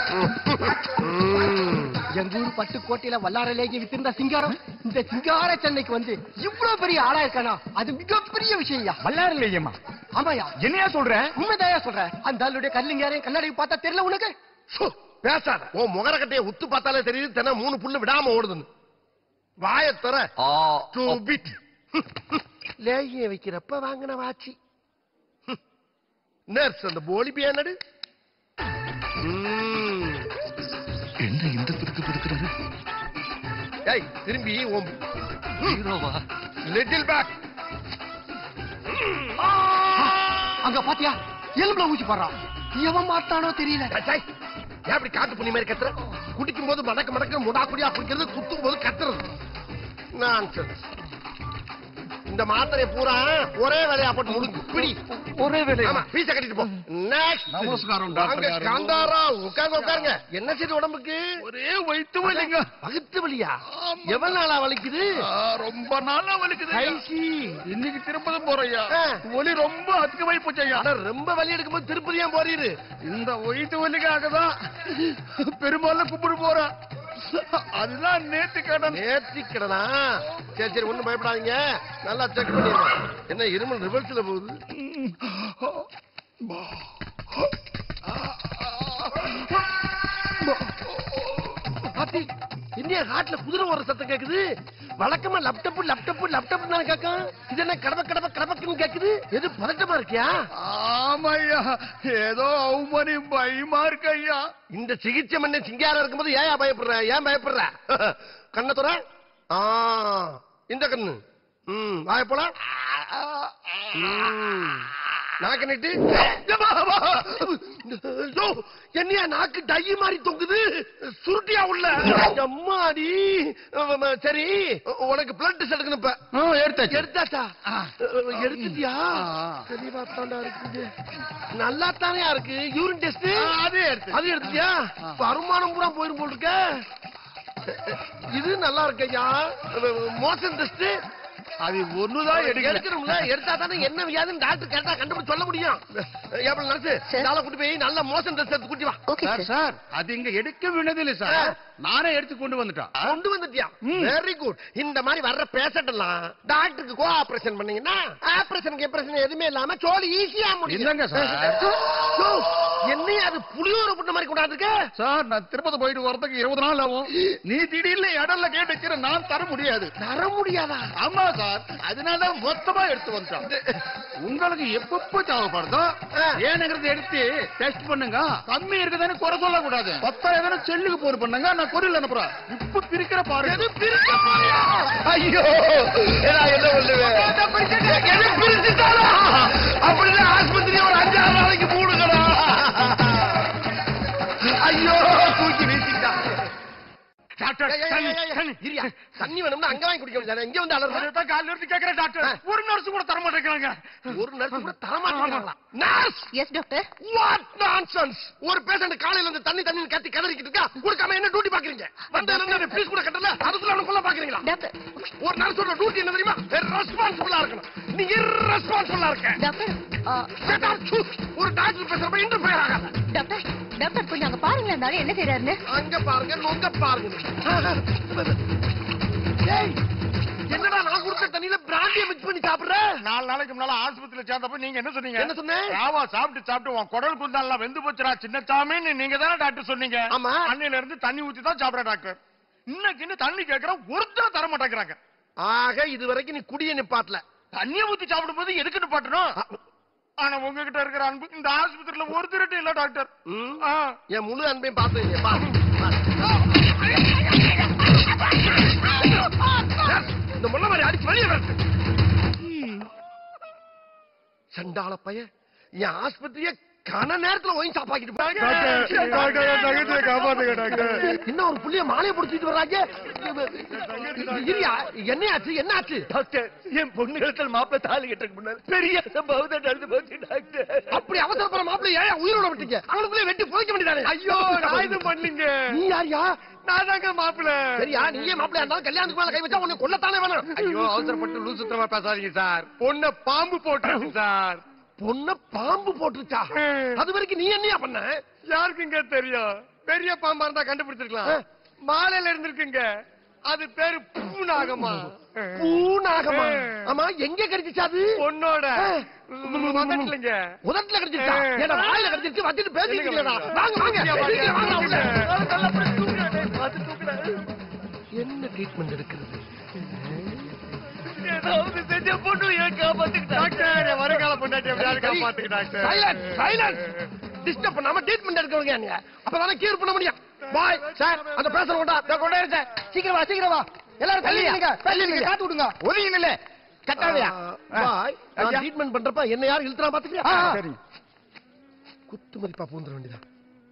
எங்க ஊர் பட்டுக்கோட்டையில வல்லாரலேயே வித்திருந்த சிங்காரம் இந்த சிங்கார சென்னைக்கு வந்து இவ்வளவு பெரிய ஆளா இருக்கானா அது மிகப்பெரிய விஷயம்யா வல்லாரில்லையம்மா ஆமாயா என்னையா சொல்ற உண்மைதாயா சொல்றேன் அந்த ஆளுடைய கல்லிங்காரையும் கண்ணாடி பார்த்தா தெரியல உனக்கு சு, பேசாத உன் முகரக்கட்டையை உத்து பார்த்தாலே தெரியுது தின மூணு புல்லு விடாம ஓடுதுன்னு வாயத்தர டூ பிட் லேகிய வைக்கிறப்ப வாங்கின வாச்சி நர்ஸ் அந்த போலி பியானடு என்ன இந்த பிறகு பிறக்கிறது ஏய் திரும்பி உன் லிட்டில் பேக் அங்க பாத்தியா எலும்புல ஊசி போடுறான் எவன் மாட்டானோ தெரியல ஏன் அப்படி காட்டு புண்ணி மாதிரி கத்துற குடிக்கும் போது மடக்க மடக்க முடா குடியா குடிக்கிறது குத்தும் போது கத்துறது நான்சென்ஸ் இந்த மாத்திரை பூரா ஒரே வேலையா போட்டு முடுங்கு பிடி ஒரே ஆமா பீச கட்டிட்டு போ Next. நமஸ்காரம், டாக்டர் வாங்க, காரு. காந்தாரா உட்காருங்க உட்காருங்க என்ன செய்து உடம்புக்கு ஒரே வயிற்று வலிங்க வகுத்து வலியா எவ்வளவு நாளா வலிக்குது ரொம்ப நாளா வலிக்குது ஐசி. இன்னைக்கு திருப்பதி போறையா ஆ. ஒலி ரொம்ப அதிகமாய் போச்சையா அட, ரொம்ப வலி எடுக்கும்போது திருப்பதி ஏன் போறீரு இந்த வயிற்று வலிக்காக தான் பெருமாள்ல கும்பிடு போறேன் அதுதான் நேத்து கேட்டேன் நேர்த்திக்கடனா சரி சரி ஒண்ணும் பயப்படாதீங்க நல்லா செக் பண்ணிடுங்க என்ன இருமல் ரிவர்ஸ்ல போகுது பாத்தி இந்தியா ஹாட்ல குதிரை ஒரு சத்தம் கேக்குது வழக்கமா லேப்டாப் லேப்டாப் லேப்டாப் தானே கேட்கும் இது என்ன கடப்ப கடப்ப கடப்பக்குன்னு கேக்குது எது பதட்டமா இருக்கியா ஆமாய்யா ஏதோ அவமணி பயமா இருக்கு ஐயா இந்த சிகிச்சை மண்ண சிங்காரம் இருக்கும்போது ஏன் பயப்படுற ஏன் பயப்படுற கண்ண துற ஆ இந்த கண்ணு ம் வாய போல நாக்கு நீட்டு ஐயோ, என்னையா நாக்கு டை மாதிரி தொங்குது சுருட்டியா உள்ள அம்மாடி சரி உனக்கு பிளட் டெஸ்ட் எடுக்கணும் இப்ப எடுத்தாச்சு எடுத்தாச்சா எடுத்துட்டியா ஆ. தெளிவா தாண்டா இருக்குது நல்லா தானே இருக்கு யூரின் டெஸ்ட் அதே எடுத்து அது எடுத்துட்டியா வருமானம் பூரா போயிரும் போல் இருக்க இது நல்லா இருக்கு ஐயா மோசன் டெஸ்ட் அது ஒண்ணுதான் எடுக்கல எடுக்கணும்ல எடுத்தா தானே என்ன வியாதின்னு டாக்டர் கேட்டா கண்டுபிடிச்சு சொல்ல முடியும் ஏப்பல நர்ஸ் நாளை கூட்டி போய் நல்ல மோசன் டெஸ்ட் எடுத்து கூட்டி வா சார் சார் அது இங்க எடுக்க வேண்டியதில்லை சார் நானே எடுத்து கொண்டு வந்துட்டேன் கொண்டு வந்துட்டியா வெரி குட் இந்த மாதிரி வர்ற பேஷண்ட் எல்லாம் டாக்டருக்கு கோ ஆபரேஷன் பண்ணீங்கன்னா ஆபரேஷன் ஆபரேஷன் எதுவுமே இல்லாம சோலி ஈஸியா முடியும் இல்லைங்க சார். சோ, என்னைய அது புளியோர புட்ட மாதிரி கொண்டாந்துருக்க சார் நான் திருப்பதி போயிட்டு வரதுக்கு இருபது நாள் ஆகும் நீ திடீர்னு இடம்ல கேட்டுக்கிற நான் தர முடியாது தர முடியாதா ஆமா சார் அதனால மொத்தமா எடுத்து வந்துட்டான் உங்களுக்கு எப்பப்ப தேவைப்படுதோ ஆ. ஏனுங்கிறத எடுத்து டெஸ்ட் பண்ணுங்க கம்மி இருக்குதுன்னு குறை சொல்லக்கூடாது பத்தா எதனா செல்லுக்கு போர் பண்ணுங்க நான் கொரியல் அனுப்புறேன் இப்ப பிரிக்கிற பாருங்க எது பிரிக்க போறியா? ஐயோ நான் என்ன பண்ணுவேன் எது பிரிச்சுட்டாரா அப்படின்னா ஆஸ்பத்திரி ஒரு அஞ்சாறு நாளைக்கு மூடுங்கடா ஐயோ தூக்கி வீசிட்டான் டாக்டர் ஏய், ஏய், ஏய், ஏய், இருயா. தண்ணி வேணும்னா அங்க வாங்கி குடிக்க வேண்டியதானே இங்க வந்து அலர்ற காலையில இருந்து கேக்குறேன் டாக்டர் ஒரு நர்ஸ் கூட தர மாட்டேங்கிறாங்க ஒரு நர்ஸ் கூட தரமாட்டேங்கிறாங்களா nurse yes doctor what nonsense ஒரு பேஷண்ட் காலையில இருந்து தண்ணி தண்ணி கத்தி கதறிக்கிட்டு இருக்கா கொடுக்காம என்ன டியூட்டி பாக்குறீங்க வந்த என்ன பீஸ் கூட கட்டல அதுக்குள்ள அவனுக்குள்ள பாக்குறீங்களா டாக்டர் ஒரு நர்ஸோட டியூட்டி என்ன தெரியுமா ரெஸ்பான்சிபிளா இருக்கணும் நீ irresponsible-ஆ இருக்க டாக்டர் ஆ, Shut up, shoot. ஒரு டாக்டர் பேசுறப்ப இன்டர்ஃபியர் ஆகாத டாக்டர் டாக்டர் கொஞ்சம் அங்க பாருங்களேன் அந்த ஆளு என்ன செய்யறாருன்னு அங்க பாருங்க நொங்க பாருங்க ஏய், என்னடா நான் கொடுத்த தண்ணியில பிராண்டிய மிக்ஸ் பண்ணி சாப்பிடுற நாலு நாளைக்கு முன்னால ஆஸ்பத்திரியில சேர்ந்தப்ப நீங்க என்ன சொன்னீங்க என்ன சொன்னேன்? ராவா சாப்பிட்டு சாப்பிட்டு உன் குடல் குந்தாலாம் வெந்து போச்சுடா சின்னச்சாமின்னு நீங்க தானே டாக்டர் சொன்னீங்க ஆமா. அன்னையில இருந்து தண்ணி ஊத்தி தான் சாப்பிடுற டாக்டர் இன்னைக்கு இன்னும் தண்ணி கேட்கற ஒருத்தர் தர மாட்டேங்கிறாங்க ஆக இது வரைக்கும் நீ குடிய நிப்பாட்டல தண்ணிய ஊத்தி சாப்பிடும் போது எதுக்கு நிப்பாட்டணும் ஆனா உங்ககிட்ட இருக்கிற அன்பு இந்த ஆஸ்பத்திரியில ஒரு திருட்டு இல்ல டாக்டர் ம். ஆ. என் முழு அன்பையும் பார்த்து பாரு இந்த முள்ள மாதிரி அடிச்சு வெளியே வரட்டு சண்டாள பைய என் ஆஸ்பத்திரிய கன நேரத்துல ஒயின் சாப்பாக்கிட்டு போறாங்க. என்ன ஒரு புள்ளிய மாலையை பிடிச்சிட்டு வர்றாங்க இரியா என்னையாச்சு என்னாச்சு டாக்டர் என் பொண்ணு இடத்துல மாப்பிள்ள தாலி கட்டுறதுக்கு முன்னாடி பெரிய சம்பவம் தான் நடந்து போச்சு டாக்டர் அப்படி அவசரப்பட மாப்பிள்ளை ஏன் உயிரோட விட்டீங்க அவனுக்குள்ளே வெட்டி புதைக்க வேண்டியதானே ஐயோ நான் இது பண்ணீங்க நீ யாரியா நான் தாங்க மாப்பிள்ள சரியா நீயே மாப்பிள்ளையா இருந்தாலும் கல்யாணத்துக்கு மேல கை வச்சா உன்னை கொல்லத்தானே வேணும் ஐயோ அவசரப்பட்டு லூசுத்தரமா பேசாதீங்க சார் பொண்ண பாம்பு போட்டுருக்கு சார் பொண்ண பாம்பு போட்டுருச்சா அது வரைக்கும் நீ என்னையா பண்ண யாருக்குங்க தெரியும் பெரிய பாம்பா இருந்தா கண்டுபிடிச்சிருக்கலாம் மாலையில இருந்திருக்குங்க அது பேரு பூநாகமா பூநாகமா ஆமா எங்க கிடைச்சிச்சு அது பொண்ணோட ஆ. வந்துட்டுலங்க உதட்டுல கிடைச்சிச்சா ஆ. ஏன்னா வாயில கிடைச்சிச்சு வச்சுட்டு பேசிக்கிறீங்களா வாங்க வாங்க சீக்கிரம் வாங்க உள்ள. என்ன ட்ரீட்மெண்ட் எடுக்கிறது ஏதாவது செஞ்ச பொண்ணு ஏன் காப்பாத்துக்கிட்டா டாக்டர் என் வருங்கால பொண்டாட்டி எப்படியாவது காப்பாத்துக்கு டாக்டர் சைலன்ஸ் சைலன்ஸ் டிஸ்டர்ப் பண்ணாம ட்ரீட்மெண்ட் எடுக்கிறவங்க நீங்க அப்பதானே கியூர் பண்ண முடியும் பாய் சார் அந்த பேசுற கொண்டா கொண்டே சார் சீக்கிரம் வா சீக்கிரம் வா எல்லாரும் தள்ளி நில்லுங்க தள்ளி நில்லுங்க காத்து விடுங்க ஒதுங்கி நில்லு கட்டாதையா பாய் நான் ட்ரீட்மெண்ட் பண்றப்ப என்ன யார் இழுத்துறா பாத்துக்கிறியா சரி குத்து மதிப்பா பூந்துட வேண்டியதா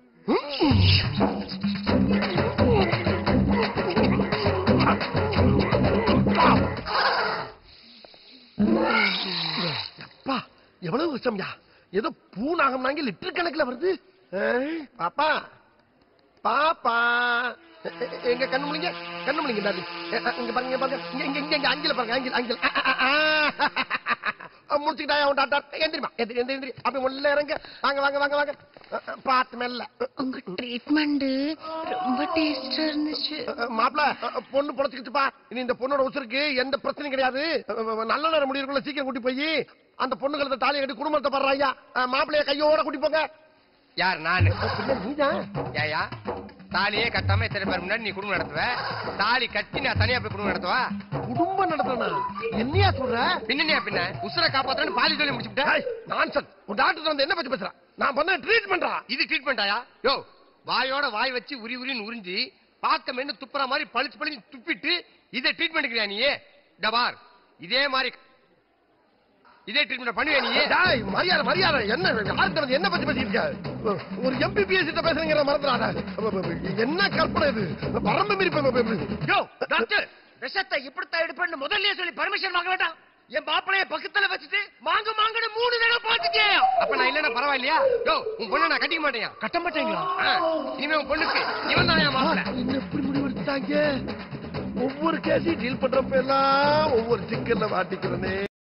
அப்பா எவ்வளவு கஷ்டம்யா ஏதோ பூநாகம் நாங்க லிட்டர் கணக்குல வருது ஏய், பாப்பா பாப்பா எ- எ- எங்க கண்ணு முடிங்க கண்ணு முடிங்க டாடி எ, அ, இங்க பாருங்க இங்க பாருங்க இங்க இங்க இங்க இங்க அங்கில பாருங்க அங்கில அங்கில அ, அ, அ, அ. முடிச்சுக்கிட்டா உன் டாக்டர் எந்திரிமா எந்திரி எந்திரி எந்திரி அப்படி உள்ள இறங்க வாங்க வாங்க வாங்க வாங்க அ, அ, பார்த்து மெல்ல உங்க ட்ரீட்மெண்ட் ரொம்ப டேஸ்டா இருந்துச்சு மாப்பிள பொண்ணு பொழைச்சுக்கிச்சுப்பா இனி இந்த பொண்ணோட உசுருக்கு எந்த பிரச்சனையும் கிடையாது அஹ், நல்ல நேரம் முடியிருக்குள்ள சீக்கிரம் கூட்டி போய் அந்த பொண்ணு கழுத்த தாலி கட்டி குடும்பத்தை படுறாயா மாப்பிளைய கையோட கூட்டி போங்க யார் நானு பின்ன நீதான் ஏயா தாலியே கட்டாம எத்தனை பேர் முன்னாடி நீ குடும்பம் நடத்துவ தாலி கட்டி நான் தனியா போய் குடும்பம் நடத்துவா குடும்பம் நடத்தனா என்னையா சொல்ற பின்னணியா பின்ன உசுரை காப்பாத்தணும் பாலி சொல்லி முடிச்சுட்டேன் நான்சன் உன் டாக்டர் வந்து என்ன பத்தி பேசுறான் நான் பண்ண ட்ரீட்மெண்டா இது ட்ரீட்மெண்டாயா யோ வாயோட வாய் வச்சு உரி உரின்னு உறிஞ்சி பார்க்க மென்னு துப்புற மாதிரி பளிச்சு பளிச்சு துப்பிட்டு இதை ட்ரீட்மெண்ட் நீ டபார் இதே மாதிரி இதே ட்ரீட்மெண்ட் பண்ணுவே நீ டேய் மரியாதை மரியாதை என்ன யாருக்கு வந்து என்ன பத்தி பேசிட்டு இருக்க ஒரு எம்பிபிஎஸ் கிட்ட பேசுறீங்க மறந்துடாத என்ன கற்பனை இது வரம்பு மீறி போய் யோ டாக்டர் விஷத்தை இப்படித்தான் எடுப்பேன்னு முதல்லயே சொல்லி பர்மிஷன் வாங்க வேண்டாம் என் மாப்பிளைய பக்கத்துல வச்சுட்டு மாங்க மாங்கன்னு மூணு தடவை பார்த்துட்டே அப்ப நான் இல்லன்னா பரவாயில்லையா யோ உன் பொண்ணை நான் கட்டிக்க மாட்டேன் கட்ட மாட்டீங்களா இனிமே உன் பொண்ணுக்கு இவன் தான் என் மாப்பிளை என்ன எப்படி முடிவெடுத்தாங்க ஒவ்வொரு கேஸையும் டீல் பண்றப்ப எல்லாம் ஒவ்வொரு சிக்கல்ல மாட்டிக்கிறனே